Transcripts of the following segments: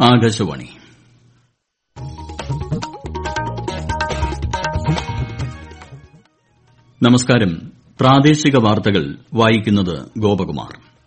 ആകാശവാണി നമസ്കാരം പ്രാദേശിക വാർത്തകൾ വായിക്കുന്നത് ഗോപകുമാർ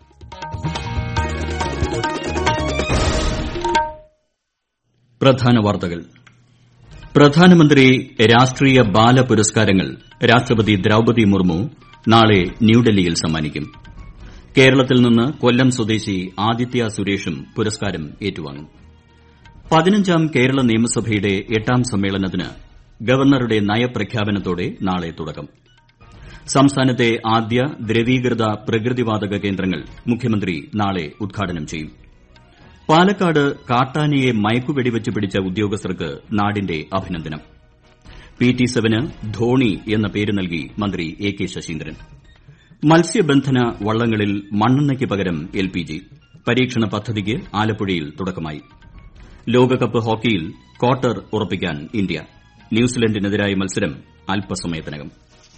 പ്രധാന വാർത്തകൾ പ്രധാനമന്ത്രി രാഷ്ട്രീയ ബാല പുരസ്കാരങ്ങൾ രാഷ്ട്രപതി ദ്രൌപതി മുർമു നാളെ ന്യൂഡൽഹിയിൽ സമ്മാനിക്കും കേരളത്തിൽ നിന്ന് കൊല്ലം സ്വദേശി ആദിത്യ സുരേഷും പുരസ്കാരം ഏറ്റുവാങ്ങും പതിനഞ്ചാം കേരള നിയമസഭയുടെ എട്ടാം സമ്മേളനത്തിന് ഗവർണറുടെ നയപ്രഖ്യാപനത്തോടെ നാളെ തുടക്കം സംസ്ഥാനത്തെ ആദ്യ ദ്രവീകൃത പ്രകൃതിവാതക കേന്ദ്രങ്ങൾ മുഖ്യമന്ത്രി നാളെ ഉദ്ഘാടനം ചെയ്യും പാലക്കാട് കാട്ടാനയെ മയക്കുവെടിവച്ച് പിടിച്ച ഉദ്യോഗസ്ഥർക്ക് നാടിന്റെ അഭിനന്ദനം പി ടി സെവന് ധോണി എന്ന പേര് നൽകി മന്ത്രി എ കെ ശശീന്ദ്രൻ മത്സ്യബന്ധന വള്ളങ്ങളിൽ മണ്ണെണ്ണയ്ക്ക് പകരം എൽ പി ജി പരീക്ഷണ പദ്ധതിക്ക് ആലപ്പുഴയിൽ തുടക്കമായി ലോകകപ്പ് ഹോക്കിയിൽ ക്വാർട്ടർ ഉറപ്പിക്കാൻ ഇന്ത്യ ന്യൂസിലൻഡിനെതിരായ മത്സരം അല്പസമയത്തിനകം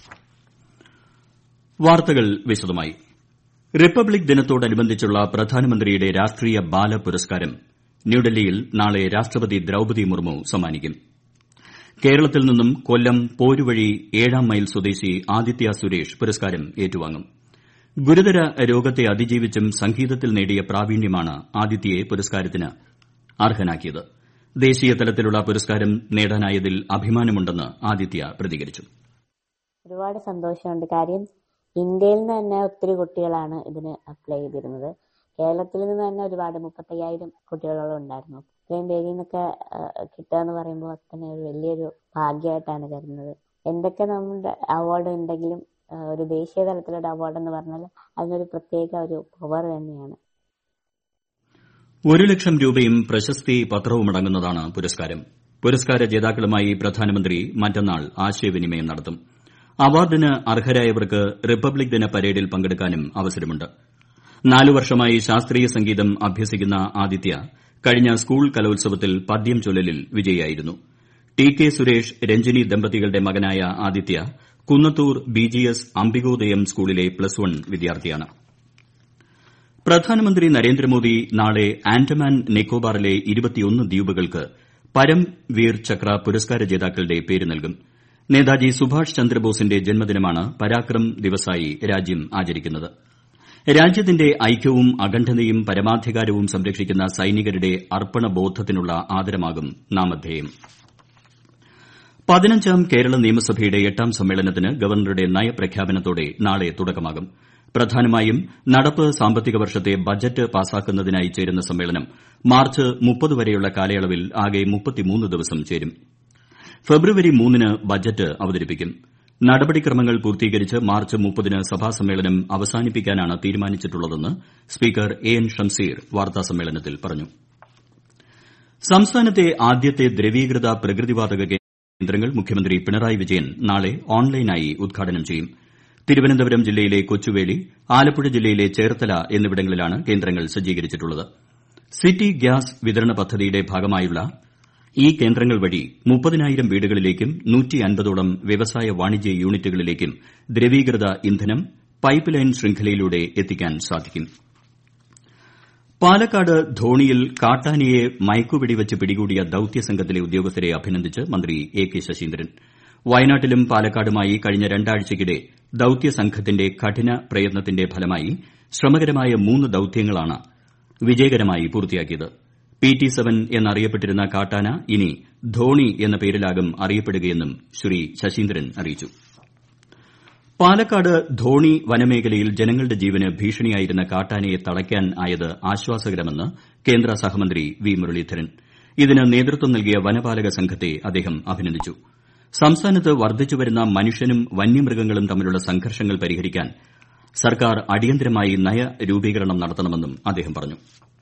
വാർത്തകൾ വിശദമായി റിപ്പബ്ലിക് ദിനത്തോടനുബന്ധിച്ചുള്ള പ്രധാനമന്ത്രിയുടെ രാഷ്ട്രീയ ബാല പുരസ്കാരം ന്യൂഡൽഹിയിൽ നാളെ രാഷ്ട്രപതി ദ്രൌപതി മുർമു സമ്മാനിക്കും കേരളത്തിൽ നിന്നും കൊല്ലം പോരുവഴി ഏഴാം മൈൽ സ്വദേശി ആദിത്യ സുരേഷ് പുരസ്കാരം ഏറ്റുവാങ്ങും ഗുരുതര രോഗത്തെ അതിജീവിച്ചും സംഗീതത്തിൽ നേടിയ പ്രാവീണ്യമാണ് ആദിത്യയെ പുരസ്കാരത്തിന് അർഹനാക്കിയത് ദേശീയ തലത്തിലുള്ള പുരസ്കാരം നേടാനായതിൽ അഭിമാനമുണ്ടെന്ന് ആദിത്യ പ്രതികരിച്ചു ഒരുപാട് സന്തോഷമുണ്ട് കാര്യം ഇന്ത്യയിൽ നിന്ന് തന്നെ ഒത്തിരി കുട്ടികളാണ് ഇതിന് അപ്ലൈ ചെയ്തിരുന്നത് കേരളത്തിൽ നിന്ന് തന്നെ ഒരുപാട് മുപ്പത്തയ്യായിരം കുട്ടികളോളം ഉണ്ടായിരുന്നു ഇത്രയും പേരിൽ നിന്നൊക്കെ കിട്ടുക എന്ന് പറയുമ്പോൾ തന്നെ ഒരു വലിയൊരു ഭാഗ്യമായിട്ടാണ് കരുതുന്നത് എന്തൊക്കെ നമ്മുടെ അവാർഡ് ഉണ്ടെങ്കിലും ഒരു ദേശീയ തലത്തിലുള്ള അവാർഡ് എന്ന് പറഞ്ഞാൽ അതിനൊരു പ്രത്യേക ഒരു പവർ തന്നെയാണ് ഒരു ലക്ഷം രൂപയും പ്രശസ്തി പത്രവുമടങ്ങുന്നതാണ് പുരസ്കാരം പുരസ്കാര ജേതാക്കളുമായി പ്രധാനമന്ത്രി മറ്റന്നാൾ ആശയവിനിമയം നടത്തും അവാർഡിന് അർഹരായവർക്ക് റിപ്പബ്ലിക് ദിന പരേഡിൽ പങ്കെടുക്കാനും അവസരമുണ്ട് നാലു വർഷമായി ശാസ്ത്രീയ സംഗീതം അഭ്യസിക്കുന്ന ആദിത്യ കഴിഞ്ഞ സ്കൂൾ കലോത്സവത്തിൽ പദ്യം ചൊല്ലലിൽ വിജയിയായിരുന്നു ടി കെ സുരേഷ് രഞ്ജിനി ദമ്പതികളുടെ മകനായ Aditya Kunnathur B G S Ambikodayam സ്കൂളിലെ പ്ലസ് വൺ വിദ്യാർത്ഥിയാണ് പ്രധാനമന്ത്രി നരേന്ദ്രമോദി നാളെ ആൻഡമാൻ നിക്കോബാറിലെ ദ്വീപുകൾക്ക് പരംവീർ ചക്ര പുരസ്കാര ജേതാക്കളുടെ പേര് നൽകും നേതാജി സുഭാഷ് ചന്ദ്രബോസിന്റെ ജന്മദിനമാണ് പരാക്രം ദിവസായി രാജ്യം ആചരിക്കുന്നത് രാജ്യത്തിന്റെ ഐക്യവും അഖണ്ഡതയും പരമാധികാരവും സംരക്ഷിക്കുന്ന സൈനികരുടെ അർപ്പണബോധത്തിനുള്ള ആദരമാകും നാമധേയം പതിനഞ്ചാം കേരള നിയമസഭയുടെ എട്ടാം സമ്മേളനത്തിന് ഗവർണറുടെ നയപ്രഖ്യാപനത്തോടെ നാളെ തുടക്കമാകും പ്രധാനമായും നടപ്പ് സാമ്പത്തിക വർഷത്തെ ബജറ്റ് പാസാക്കുന്നതിനായി ചേരുന്ന സമ്മേളനം മാർച്ച് മുപ്പത് വരെയുള്ള കാലയളവിൽ ആകെ ദിവസം ചേരും ഫെബ്രുവരി മൂന്നിന് ബജറ്റ് അവതരിപ്പിക്കും നടപടിക്രമങ്ങൾ പൂർത്തീകരിച്ച് മാർച്ച് മുപ്പതിന് സഭാസമ്മേളനം അവസാനിപ്പിക്കാനാണ് തീരുമാനിച്ചിട്ടുള്ളതെന്ന് സ്പീക്കർ എ എൻ ഷംസീർ വാർത്താസമ്മേളനത്തിൽ പറഞ്ഞു സംസ്ഥാനത്തെ ആദ്യത്തെ ദ്രവീകൃത പ്രകൃതിവാതക കേന്ദ്രങ്ങൾ മുഖ്യമന്ത്രി പിണറായി വിജയൻ നാളെ ഓൺലൈനായി ഉദ്ഘാടനം ചെയ്യും തിരുവനന്തപുരം ജില്ലയിലെ കൊച്ചുവേളി ആലപ്പുഴ ജില്ലയിലെ ചേർത്തല എന്നിവിടങ്ങളിലാണ് കേന്ദ്രങ്ങൾ സജ്ജീകരിച്ചിട്ടുള്ളത് സിറ്റി ഗ്യാസ് വിതരണ പദ്ധതിയുടെ ഭാഗമായുള്ള ഈ കേന്ദ്രങ്ങൾ വഴി മുപ്പതിനായിരം വീടുകളിലേക്കും നൂറ്റിയൻപതോളം വ്യവസായ വാണിജ്യ യൂണിറ്റുകളിലേക്കും ദ്രവീകൃത ഇന്ധനം പൈപ്പ് ലൈൻ ശൃംഖലയിലൂടെ എത്തിക്കാൻ സാധിക്കും പാലക്കാട് ധോണിയിൽ കാട്ടാനയെ മയക്കുവെടിവച്ച് പിടികൂടിയ ദൌത്യസംഘത്തിലെ ഉദ്യോഗസ്ഥരെ അഭിനന്ദിച്ച് മന്ത്രി എ കെ ശശീന്ദ്രൻ വയനാട്ടിലും പാലക്കാടുമായി കഴിഞ്ഞ രണ്ടാഴ്ചയ്ക്കിടെ ദൌത്യസംഘത്തിന്റെ കഠിന പ്രയത്നത്തിന്റെ ഫലമായി ശ്രമകരമായ മൂന്ന് ദൌത്യങ്ങളാണ് വിജയകരമായി പൂർത്തിയാക്കിയത് പി ടി സെവൻ എന്നറിയപ്പെട്ടിരുന്ന കാട്ടാന ഇനി ധോണി എന്ന പേരിലാകും അറിയപ്പെടുകയെന്നും ശ്രീ ശശീന്ദ്രൻ അറിയിച്ചു പാലക്കാട് ധോണി വനമേഖലയിൽ ജനങ്ങളുടെ ജീവന് ഭീഷണിയായിരുന്ന കാട്ടാനയെ തളയ്ക്കാനായത് ആശ്വാസകരമെന്ന് കേന്ദ്ര സഹമന്ത്രി വി മുരളീധരൻ ഇതിന് നേതൃത്വം നൽകിയ വനപാലക സംഘത്തെ അദ്ദേഹം അഭിനന്ദിച്ചു സംസ്ഥാനത്ത് വർദ്ധിച്ചുവരുന്ന മനുഷ്യനും വന്യമൃഗങ്ങളും തമ്മിലുള്ള സംഘർഷങ്ങൾ പരിഹരിക്കാൻ സർക്കാർ അടിയന്തരമായി നയരൂപീകരണം നടത്തണമെന്നും അദ്ദേഹം പറഞ്ഞു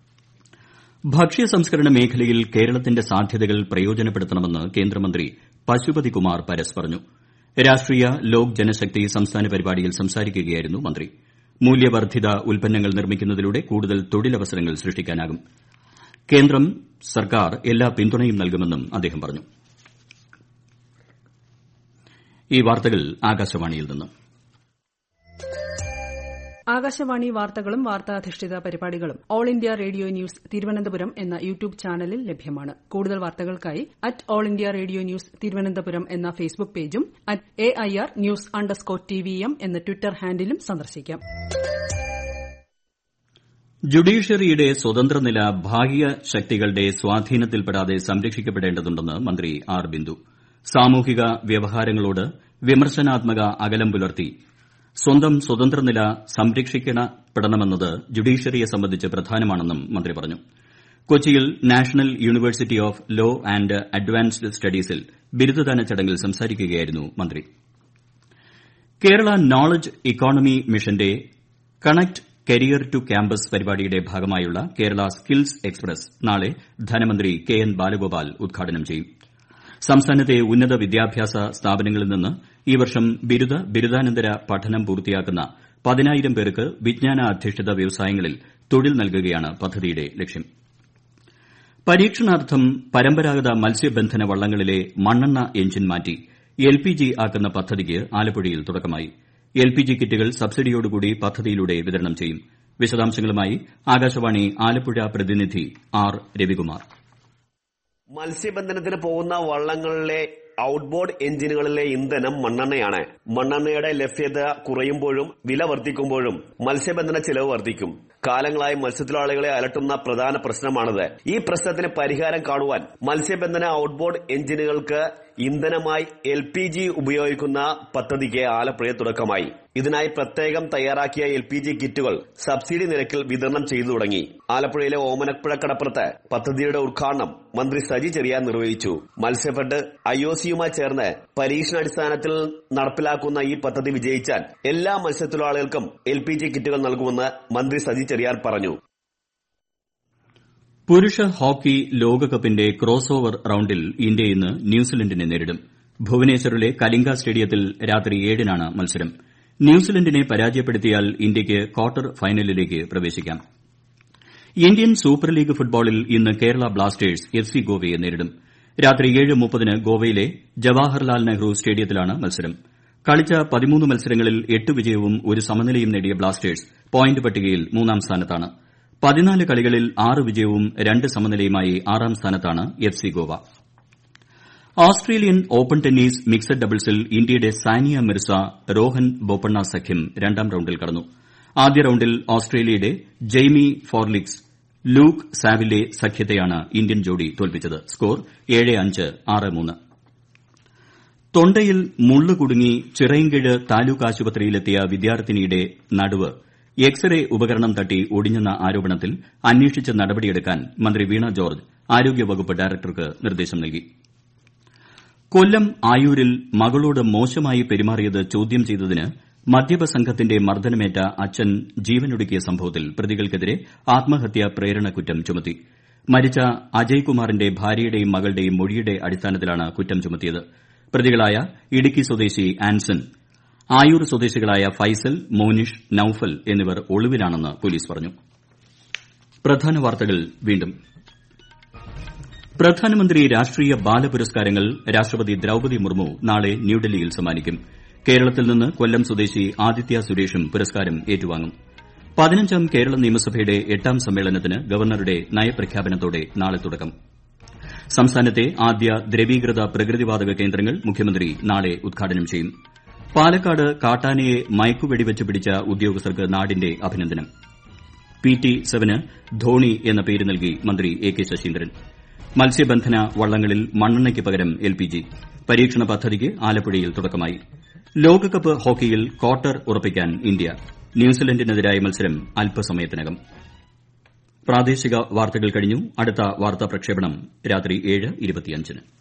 ഭക്ഷ്യ സംസ്കരണ മേഖലയിൽ കേരളത്തിന്റെ സാധ്യതകൾ പ്രയോജനപ്പെടുത്തണമെന്ന് കേന്ദ്രമന്ത്രി പശുപതി കുമാർ പരസ് പറഞ്ഞു രാഷ്ട്രീയ ലോക് ജനശക്തി സംസ്ഥാന പരിപാടിയിൽ സംസാരിക്കുകയായിരുന്നു മന്ത്രി മൂല്യവർദ്ധിത ഉൽപ്പന്നങ്ങൾ നിർമ്മിക്കുന്നതിലൂടെ കൂടുതൽ തൊഴിലവസരങ്ങൾ സൃഷ്ടിക്കാനാകും കേന്ദ്രം സർക്കാർ എല്ലാ പിന്തുണയും നൽകുമെന്നും അദ്ദേഹം പറഞ്ഞു ഈ വാർത്തകൾ ആകാശവാണിയിൽ നിന്ന് ആകാശവാണി വാർത്തകളും വാർത്താധിഷ്ഠിത പരിപാടികളും all India radio news Thiruvananthapuram എന്ന യൂട്യൂബ് ചാനലിൽ ലഭ്യമാണ് കൂടുതൽ വാർത്തകൾക്കായി at all India radio news Thiruvananthapuram എന്ന ഫേസ്ബുക്ക് പേജും at A I R news underscore T V M എന്ന ട്വിറ്റർ ഹാൻഡിലും സന്ദർശിക്കാം ജുഡീഷ്യറിയുടെ സ്വതന്ത്രനില ഭാഗിക ശക്തികളുടെ സ്വാധീനത്തിൽപ്പെടാതെ സംരക്ഷിക്കപ്പെടേണ്ടതുണ്ടെന്ന് മന്ത്രി ആർ ബിന്ദു സാമൂഹിക വ്യവഹാരങ്ങളോട് വിമർശനാത്മക അകലം പുലർത്തി സ്വന്തം സ്വതന്ത്രനില സംരക്ഷിക്കപ്പെടണമെന്നത് ജുഡീഷ്യറിയെ സംബന്ധിച്ച് പ്രധാനമാണെന്നും മന്ത്രി പറഞ്ഞു കൊച്ചിയിൽ national university of law and advanced സ്റ്റഡീസിൽ ബിരുദദാന ചടങ്ങിൽ സംസാരിക്കുകയായിരുന്നു മന്ത്രി കേരള നോളജ് ഇക്കോണമി മിഷന്റെ കണക്ട് കരിയർ ടു ക്യാമ്പസ് പരിപാടിയുടെ ഭാഗമായുള്ള കേരള സ്കിൽസ് എക്സ്പ്രസ് നാളെ ധനമന്ത്രി കെ എൻ ബാലഗോപാൽ ഉദ്ഘാടനം ചെയ്യും സംസ്ഥാനത്തെ ഉന്നത വിദ്യാഭ്യാസ സ്ഥാപനങ്ങളിൽ നിന്ന് ഈ വർഷം ബിരുദ ബിരുദാനന്തര പഠനം പൂർത്തിയാക്കുന്ന പതിനായിരം പേർക്ക് വിജ്ഞാനാധിഷ്ഠിത വ്യവസായങ്ങളിൽ തൊഴിൽ നൽകുകയാണ് പദ്ധതിയുടെ ലക്ഷ്യം പരീക്ഷണാർത്ഥം പരമ്പരാഗത മത്സ്യബന്ധന വള്ളങ്ങളിലെ മണ്ണെണ്ണ എഞ്ചിൻ മാറ്റി എൽ പി ജി ആക്കുന്ന പദ്ധതിക്ക് ആലപ്പുഴയിൽ തുടക്കമായി എൽ പി ജി കിറ്റുകൾ സബ്സിഡിയോടുകൂടി പദ്ധതിയിലൂടെ വിതരണം ചെയ്യും വിശദാംശങ്ങളുമായി ആകാശവാണി ആലപ്പുഴ പ്രതിനിധി ആർ രവികുമാർ മത്സ്യബന്ധനത്തിന് പോകുന്ന വള്ളങ്ങളിലെ ഔട്ട്ബോർഡ് എഞ്ചിനുകളിലെ ഇന്ധനം മണ്ണെണ്ണയാണ് മണ്ണെണ്ണയുടെ ലഭ്യത കുറയുമ്പോഴും വില വർദ്ധിക്കുമ്പോഴും മത്സ്യബന്ധന ചെലവ് വർദ്ധിക്കും കാലങ്ങളായി മത്സ്യത്തൊഴിലാളികളെ അലട്ടുന്ന പ്രധാന പ്രശ്നമാണിത് ഈ പ്രശ്നത്തിന് പരിഹാരം കാണുവാൻ മത്സ്യബന്ധന ഔട്ട്ബോർഡ് എഞ്ചിനുകൾക്ക് ഇന്ധനമായി എൽ പി ജി ഉപയോഗിക്കുന്ന പദ്ധതിക്ക് ആലപ്പുഴ തുടക്കമായി ഇതിനായി പ്രത്യേകം തയ്യാറാക്കിയ എൽ പി ജി കിറ്റുകൾ സബ്സിഡി നിരക്കിൽ വിതരണം ചെയ്തു തുടങ്ങി ആലപ്പുഴയിലെ ഓമനപ്പുഴ കടപ്പുറത്ത് പദ്ധതിയുടെ ഉദ്ഘാടനം മന്ത്രി സജി ചെറിയാൻ നിർവഹിച്ചു മത്സ്യഫെഡ് ഐ ഒ സിയുമായി ചേർന്ന് പരീക്ഷണാടിസ്ഥാനത്തിൽ നടപ്പിലാക്കുന്ന ഈ പദ്ധതി വിജയിച്ചാൽ എല്ലാ മത്സ്യത്തൊഴിലാളികൾക്കും എൽ പി ജി കിറ്റുകൾ നൽകുമെന്ന് മന്ത്രി സജി ചെറിയാൻ പറഞ്ഞു പുരുഷ ഹോക്കി ലോകകപ്പിന്റെ ക്രോസ് ഓവർ റൌണ്ടിൽ ഇന്ത്യ ഇന്ന് ന്യൂസിലൻഡിനെ നേരിടും ഭുവനേശ്വറിലെ കലിംഗ സ്റ്റേഡിയത്തിൽ രാത്രി ഏഴിനാണ് മത്സരം ന്യൂസിലൻഡിനെ പരാജയപ്പെടുത്തിയാൽ ഇന്ത്യയ്ക്ക് ക്വാർട്ടർ ഫൈനലിലേക്ക് പ്രവേശിക്കാം ഇന്ത്യൻ സൂപ്പർ ലീഗ് ഫുട്ബോളിൽ ഇന്ന് കേരള ബ്ലാസ്റ്റേഴ്സ് എഫ് സി ഗോവയെ നേരിടും രാത്രി ഏഴ് മുപ്പതിന് ഗോവയിലെ ജവാഹർലാൽ നെഹ്റു സ്റ്റേഡിയത്തിലാണ് മത്സരം കളിച്ച പതിമൂന്ന് മത്സരങ്ങളിൽ എട്ട് വിജയവും ഒരു സമനിലയും നേടിയ ബ്ലാസ്റ്റേഴ്സ് പോയിന്റ് പട്ടികയിൽ മൂന്നാം സ്ഥാനത്താണ് പതിനാല് കളികളിൽ ആറ് വിജയവും രണ്ട് സമനിലയുമായി ആറാം സ്ഥാനത്താണ് F C Goa Australian open tennis mixed ഡബിൾസിൽ ഇന്ത്യയുടെ സാനിയ മിർസ രോഹൻ ബൊപ്പണ്ണ സഖ്യം രണ്ടാം റൌണ്ടിൽ കടന്നു ആദ്യ റൌണ്ടിൽ ഓസ്ട്രേലിയയുടെ ജെയ്മി ഫോർലിക്സ് ലൂക്ക് സാവില്ലെ സഖ്യത്തെയാണ് ഇന്ത്യൻ ജോഡി തോൽപ്പിച്ചത് സ്കോർ ഏഴ് അഞ്ച് ആറ് മൂന്ന് തൊണ്ടയിൽ മുള്ളു കുടുങ്ങി ചിറയൻകീഴ് താലൂക്ക് ആശുപത്രിയിലെത്തിയ വിദ്യാർത്ഥിനിയുടെ നടുവ് എക്സ്റേ ഉപകരണം തട്ടി ഒടിഞ്ഞെന്ന ആരോപണത്തിൽ അന്വേഷിച്ച് നടപടിയെടുക്കാൻ മന്ത്രി വീണ ജോർജ് ആരോഗ്യവകുപ്പ് ഡയറക്ടർക്ക് നിർദ്ദേശം നൽകി കൊല്ലം ആയൂരിൽ മകളോട് മോശമായി പെരുമാറിയത് ചോദ്യം ചെയ്തതിന് മദ്യപസംഘത്തിന്റെ മർദ്ദനമേറ്റ അച്ഛൻ ജീവനൊടുക്കിയ സംഭവത്തിൽ പ്രതികൾക്കെതിരെ ആത്മഹത്യാ പ്രേരണ കുറ്റം ചുമത്തി മരിച്ച അജയ്കുമാറിന്റെ ഭാര്യയുടെയും മകളുടെയും മൊഴിയുടെ അടിസ്ഥാനത്തിലാണ് കുറ്റം ചുമത്തിയത് പ്രതികളായ ഇടുക്കി സ്വദേശി ആൻസൺ ആയൂർ സ്വദേശികളായ ഫൈസൽ മോനിഷ് നൌഫൽ എന്നിവർ ഒളിവിലാണെന്ന് പോലീസ് പറഞ്ഞു പ്രധാന വാർത്തകൾ വീണ്ടും പ്രധാനമന്ത്രി രാഷ്ട്രീയ ബാലപുരസ്കാരങ്ങൾ രാഷ്ട്രപതി ദ്രൌപതി മുർമു നാളെ ന്യൂഡൽഹിയിൽ സമ്മാനിക്കും കേരളത്തിൽ നിന്ന് കൊല്ലം സ്വദേശി ആദിത്യ സുരേഷും പുരസ്കാരം ഏറ്റുവാങ്ങും പതിനഞ്ചാം കേരള നിയമസഭയുടെ എട്ടാം സമ്മേളനത്തിന് ഗവർണറുടെ നയപ്രഖ്യാപനത്തോടെ നാളെ തുടക്കം സംസ്ഥാനത്തെ ആദ്യ ദ്രവീകൃത പ്രകൃതിവാതക കേന്ദ്രങ്ങൾ മുഖ്യമന്ത്രി നാളെ ഉദ്ഘാടനം ചെയ്യും പാലക്കാട് കാട്ടാനയെ മയക്കുവെടിവെച്ച് പിടിച്ച ഉദ്യോഗസ്ഥർക്ക് നാടിന്റെ അഭിനന്ദനം പി ടി സെവന് ധോണി എന്ന പേര് നൽകി മന്ത്രി എ കെ ശശീന്ദ്രൻ മത്സ്യബന്ധന വള്ളങ്ങളിൽ മണ്ണെണ്ണയ്ക്ക് പകരം എൽ പി ജി പരീക്ഷണ പദ്ധതിക്ക് ആലപ്പുഴയിൽ തുടക്കമായി ലോകകപ്പ് ഹോക്കിയിൽ ക്വാർട്ടർ ഉറപ്പിക്കാൻ ഇന്ത്യ ന്യൂസിലൻഡിനെതിരായ മത്സരം അല്പസമയത്തിനകം പ്രാദേശിക വാർത്തകൾ കഴിഞ്ഞു അടുത്ത വാർത്താ പ്രക്ഷേപണം രാത്രി ഏഴ് ഇരുപത്തിയഞ്ചിന്